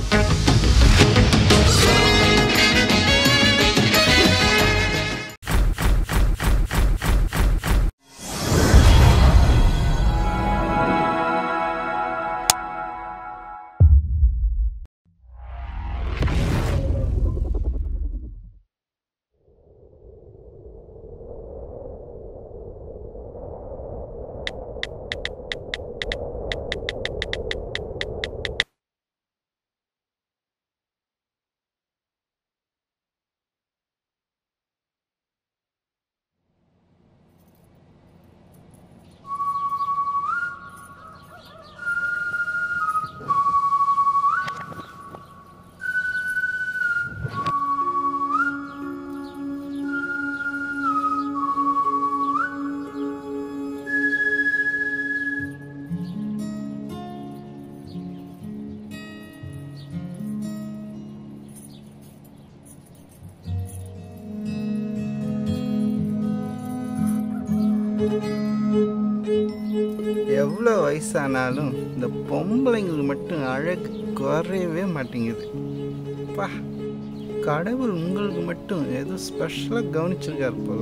எவ்வளோ வயசானாலும் இந்த பொம்பளைங்களுக்கு மட்டும் அழகு குறையவே மாட்டேங்குது பா கடவுள் உங்களுக்கு மட்டும் ஏதோ ஸ்பெஷலாக கவனிச்சிருக்காரு போல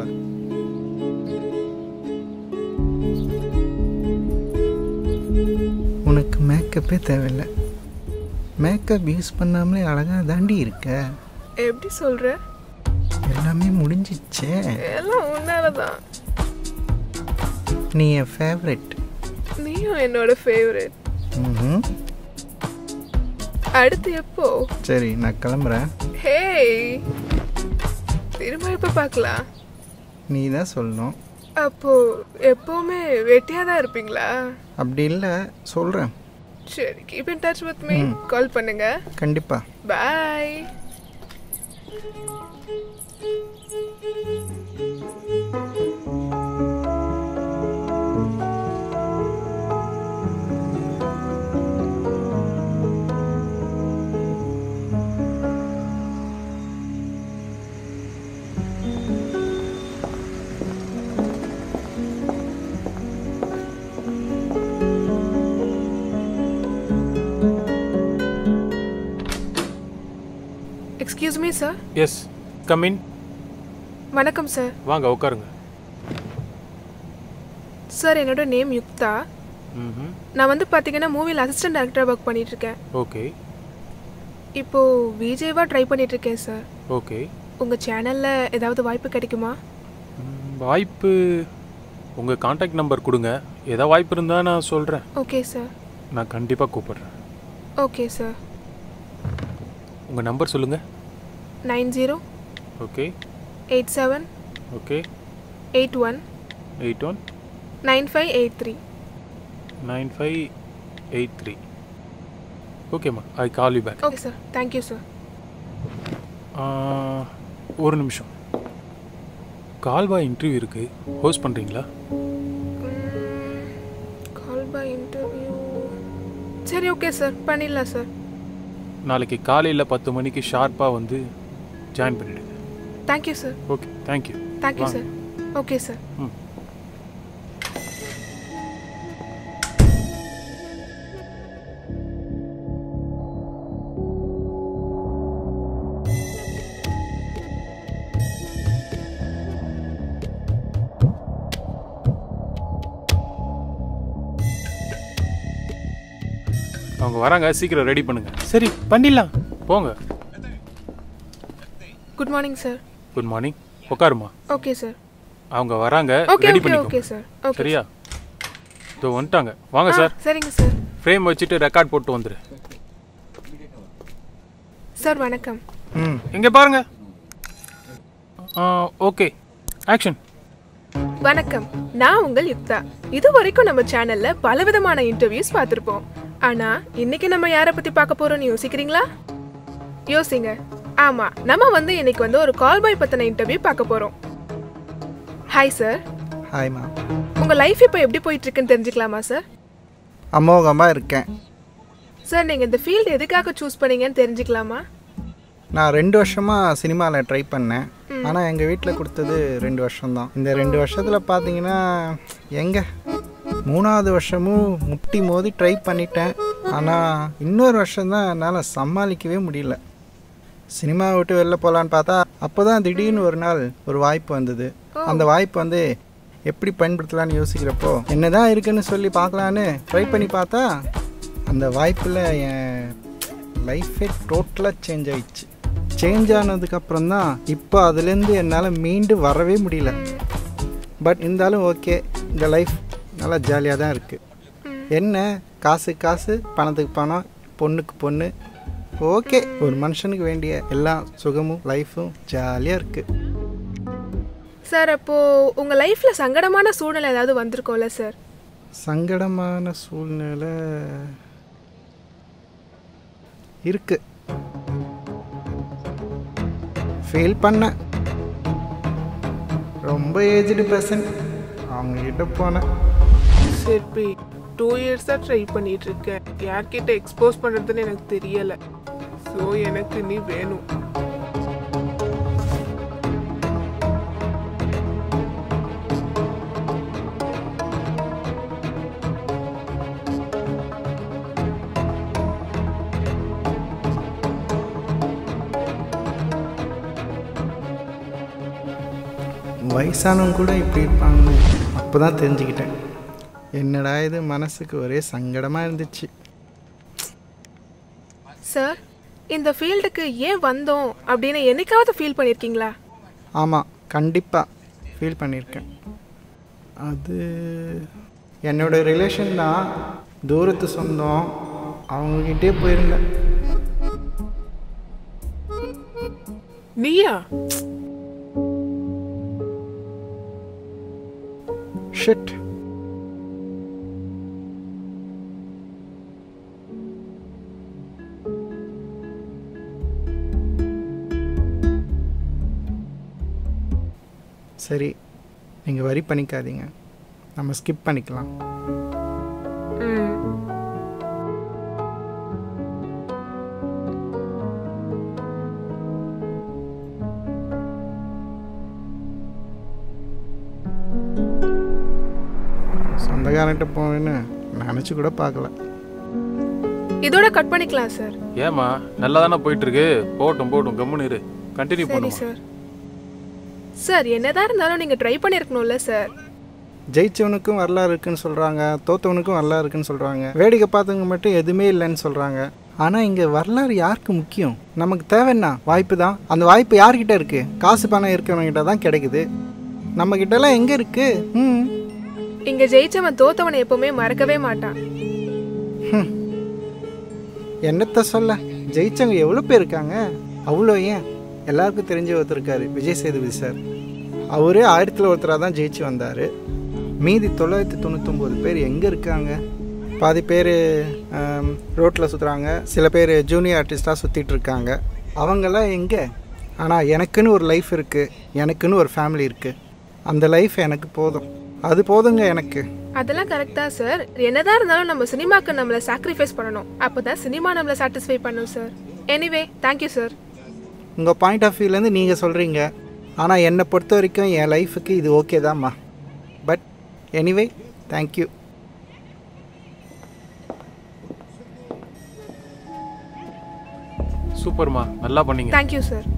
உனக்கு மேக்கப்பே தேவையில்லை மேக்கப் யூஸ் பண்ணாமலே அழகாக தாண்டி இருக்க எப்படி சொல்ற எல்லாமே முடிஞ்சிச்சே எல்லாம் உன்னால தான் நீ என் ஃபேவரெட் நீயும் என்னோட ஃபேவரட் ம் அடுத்து எப்போ சரி நான் கிளம்புறேன் ஹேய் திரும்ப எப்போ பார்க்கலாம் நீ தான் சொல்லணும் அப்போ எப்பவுமே வெட்டியா தான் இருப்பீங்களா அப்படி இல்லை சொல்கிறேன் சரி keep in touch with me call பண்ணுங்க கண்டிப்பாக bye excuse me sir yes come in வணக்கம் சார் வாங்க உட்காருங்க சார் என்னோட நேம் யுக்தா ம் நான் வந்து பார்த்தீங்கன்னா மூவியில் அசிஸ்டன்ட் டேரக்டராக ஒர்க் பண்ணிட்டு இருக்கேன் ஓகே இப்போ விஜேவா ட்ரை பண்ணிட்டு இருக்கேன் சார் ஓகே உங்கள் சேனலில் ஏதாவது வாய்ப்பு கிடைக்குமா வாய்ப்பு உங்கள் காண்டாக்ட் நம்பர் கொடுங்க ஏதாவது வாய்ப்பு இருந்தால் நான் சொல்கிறேன் ஓகே சார் நான் கண்டிப்பாக கூப்பிடுறேன் ஓகே சார் உங்கள் நம்பர் சொல்லுங்கள் nine zero okay eight seven okay eight one eight one nine five eight three nine five eight three ஓகேம்மா I call you back okay sir thank you sir ஒரு நிமிஷம் கால்வா interview இருக்குது ஹோஸ்ட் பண்ணுறீங்களா call by interview சரி okay sir பண்ணிடலாம் sir நாளைக்கு காலையில் பத்து மணிக்கு ஷார்ப்பாக வந்து ஜாயின் பண்ணிவிடுங்க thank you sir okay thank you thank you வாங்க. சார் ஓகே சார் ம் அவங்க வராங்க சீக்கிரம் ரெடி பண்ணுங்க சரி பண்ணிடலாம் போங்க good morning sir good morning உட்காருமா ஓகே சார் அவங்க வராங்க ஓகே ரெடி ஓகே ஓகே பண்ணிக்கோங்க சார் ஓகே சரியா இதோ வந்துட்டாங்க வாங்க ஆ, சார் சரிங்க சார் ஃப்ரேம் வச்சுட்டு ரெக்கார்ட் போட்டு வந்துரு சார் வணக்கம் ம் இங்க பாருங்க ஓகே ஆக்ஷன் வணக்கம் நான் உங்கள் யுக்தா இது வரைக்கும் நம்ம சேனல்ல பலவிதமான இன்டர்வியூஸ் பார்த்திருப்போம் ஆனா இன்னைக்கு நம்ம யாரை பத்தி பார்க்க போறோம்னு யோசிக்கிறீங்களா யோசிங்க ஆமா நம்ம வந்து இன்னைக்கு வந்து ஒரு கால் பாய் பத்தின இன்டர்வியூ பார்க்க போறோம் ஹாய் சார் ஹாய்மா உங்க லைஃப் இப்போ எப்படி போயிட்டு இருக்குன்னு தெரிஞ்சுக்கலாமா சார் அமோகமாக இருக்கேன் சார் நீங்க இந்த ஃபீல்டு எதுக்காக சூஸ் பண்ணீங்கன்னு தெரிஞ்சுக்கலாமா நான் ரெண்டு வருஷமாக சினிமாவில் ட்ரை பண்ணேன் ஆனால் எங்கள் வீட்டில் கொடுத்தது ரெண்டு வருஷம்தான் இந்த ரெண்டு வருஷத்தில் பார்த்தீங்கன்னா எங்கே மூணாவது வருஷமும் முட்டி மோதி ட்ரை பண்ணிட்டேன் ஆனால் இன்னொரு வருஷம்தான் என்னால் சமாளிக்கவே முடியல சினிமா விட்டு வெளில போகலான்னு பார்த்தா அப்போ தான் திடீர்னு ஒரு நாள் ஒரு வாய்ப்பு வந்தது அந்த வாய்ப்பு வந்து எப்படி பயன்படுத்தலாம்னு யோசிக்கிறப்போ என்னதான் இருக்குன்னு சொல்லி பார்க்கலான்னு ட்ரை பண்ணி பார்த்தா அந்த வாய்ப்பில் என் லைஃபே டோட்டலாக சேஞ்ச் ஆயிடுச்சு சேஞ்ச் ஆனதுக்கப்புறம் தான் இப்போ அதுலேருந்து என்னால் மீண்டு வரவே முடியல பட் இருந்தாலும் ஓகே இந்த லைஃப் நல்லா ஜாலியாக தான் இருக்குது என்ன காசு காசு பணத்துக்கு பணம் பொண்ணுக்கு பொண்ணு ஓகே ஒரு மனுஷனுக்கு வேண்டிய எல்லா சுகமும் லைஃப்பும் ஜாலியாக இருக்குது சார் அப்போ உங்க லைஃப்ல சங்கடமான சூழ்நிலை ஏதாவது வந்திருக்கும்ல சார் சங்கடமான சூழ்நிலை இருக்கு ஃபீல் பண்ணேன் ரொம்ப ஏஜ்டு பர்சன் அவங்கக்கிட்ட போனேன் சிற்பி டூ இயர்ஸாக ட்ரை பண்ணிட்டு இருக்கேன் யார்கிட்ட எக்ஸ்போஸ் பண்ணுறதுன்னு எனக்கு தெரியலை ஸோ எனக்கு நீ வேணும் வயசானவங்க கூட இப்படி இருப்பாங்கன்னு அப்போ தான் தெரிஞ்சுக்கிட்டேன் என்னடா இது மனசுக்கு ஒரே சங்கடமாக இருந்துச்சு சார் இந்த ஃபீல்டுக்கு ஏன் வந்தோம் அப்படின்னு என்னைக்காவது ஃபீல் பண்ணியிருக்கீங்களா ஆமாம் கண்டிப்பாக ஃபீல் பண்ணியிருக்கேன் அது என்னோட ரிலேஷன் தான் தூரத்து சொந்தம் அவங்கக்கிட்டே போயிருந்தேன் நீயா ஷிட் சரி நீங்கள் வரி பண்ணிக்காதீங்க நம்ம ஸ்கிப் பண்ணிக்கலாம் ம் சொந்தக்காரன்ட்ட போவேன்னு நினச்சி கூட பார்க்கல இதோட கட் பண்ணிக்கலாம் சார் ஏம்மா நல்லா தானே போயிட்டு இருக்கு போட்டும் போட்டும் கம்முன்னு இரு கண்டினியூ சரி பண்ணுமா சார் சார் என்னதான் இருந்தாலும் நீங்க ட்ரை பண்ணியிருக்கணும்ல சார் ஜெயிச்சவனுக்கும் வரலாறு இருக்குன்னு சொல்கிறாங்க தோத்தவனுக்கும் வரலாறு இருக்குன்னு சொல்கிறாங்க வேடிக்கை பார்த்தவங்க மட்டும் எதுவுமே இல்லைன்னு சொல்கிறாங்க ஆனால் இங்கே வரலாறு யாருக்கு முக்கியம் நமக்கு தேவைன்னா வாய்ப்பு தான் அந்த வாய்ப்பு யார்கிட்ட இருக்குது காசு பணம் இருக்கிறவங்ககிட்ட தான் கிடைக்குது நம்மக்கிட்டலாம் எங்கே இருக்குது ம் இங்க ஜெயிச்சவன் தோத்தவனை எப்பவுமே மறக்கவே மாட்டான் என்னத்த சொல்ல ஜெயிச்சவங்க எவ்வளோ பேர் இருக்காங்க அவ்வளோ ஏன் எல்லாருக்கும் தெரிஞ்ச ஒருத்தர் இருக்காரு விஜய் சேதுபதி சார் அவரே ஆயிரத்தில் ஒருத்தராக தான் ஜெயிச்சு வந்தார் மீதி தொள்ளாயிரத்தி தொண்ணூத்தொம்பது பேர் எங்கே இருக்காங்க பாதி பேர் ரோட்டில் சுற்றுறாங்க சில பேர் ஜூனியர் ஆர்டிஸ்டாக சுற்றிட்டு இருக்காங்க அவங்கெல்லாம் எங்கே ஆனால் எனக்குன்னு ஒரு லைஃப் இருக்குது எனக்குன்னு ஒரு ஃபேமிலி இருக்குது அந்த லைஃப் எனக்கு போதும் அது போதுங்க எனக்கு அதெல்லாம் கரெக்ட் தான் சார் என்னதான் இருந்தாலும் நம்ம சினிமாக்கு நம்மளை சாக்ரிஃபைஸ் பண்ணணும் அப்பதான் சினிமா நம்மளை சாட்டிஸ்ஃபை பண்ணும் சார் எனிவே தேங்க்யூ சார் உங்கள் பாயிண்ட் ஆஃப் வியூலேருந்து நீங்கள் சொல்கிறீங்க ஆனால் என்னை பொறுத்த வரைக்கும் என் லைஃபுக்கு இது ஓகே தான்மா பட் எனிவே தேங்க்யூ சூப்பர்மா நல்லா பண்ணீங்க தேங்க்யூ சார்